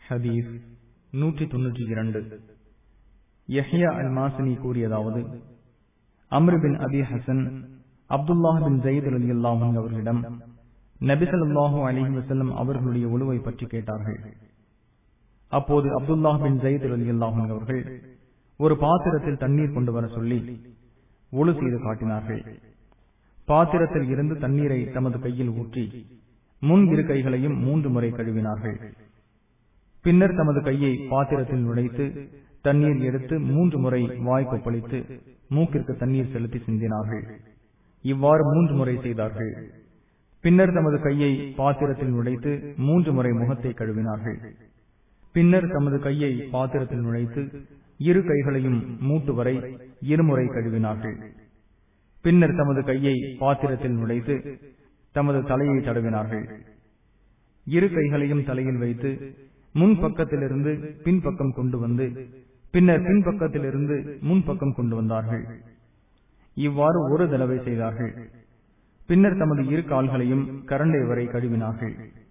ஹதீஸ் நூற்றி தொன்னூற்றி இரண்டு யஹ்யா அல் மாசினி கூறியதாவது அம்ரு பின் அபி ஹசன் அப்துல்லாஹ் பின் ஜயீத் அலி அல்லாஹன் அவர்களிடம் நபிசல்லாஹூ அலிஹி வசல்லம் அவர்களுடைய உழுவை பற்றி கேட்டார்கள் அப்போது அப்துல்லாஹ் பின் ஜயீத் அலி அல்லாஹன் அவர்கள் ஒரு பாத்திரத்தில் தண்ணீர் கொண்டு வர சொல்லி ஒழு செய்து காட்டினார்கள் பாத்திரத்தில் இருந்து தண்ணீரை தமது கையில் ஊற்றி முன் இரு கைகளையும் மூன்று முறை கழுவினார்கள் பின்னர் தமது கையை பாத்திரத்தில் நுழைத்து தண்ணீர் எடுத்து மூன்று முறை வாய் கொப்பளித்து மூக்கிற்கு தண்ணீர் செலுத்தி சிந்தினார்கள் இவ்வாறு மூன்று முறை செய்தார்கள் பின்னர் தமது கையை பாத்திரத்தில் நுழைத்து மூன்று முறை முகத்தை கழுவினார்கள் பின்னர் தமது கையை பாத்திரத்தில் நுழைத்து இரு கைகளையும் மூட்டு வரை இருமுறை கழுவினார்கள் பின்னர் தமது கையை பாத்திரத்தில் நுழைத்து தமது தலையை தடவினார்கள் இரு கைகளையும் தலையில் வைத்து முன் பக்கத்திலிருந்து பின்பக்கம் கொண்டு வந்து பின்னர் பின்பக்கத்திலிருந்து முன்பக்கம் கொண்டு வந்தார்கள் இவ்வாறு ஒரு தடவை செய்தார்கள் பின்னர் தமது இரு கால்களையும் கரண்டை வரை கழுவினார்கள்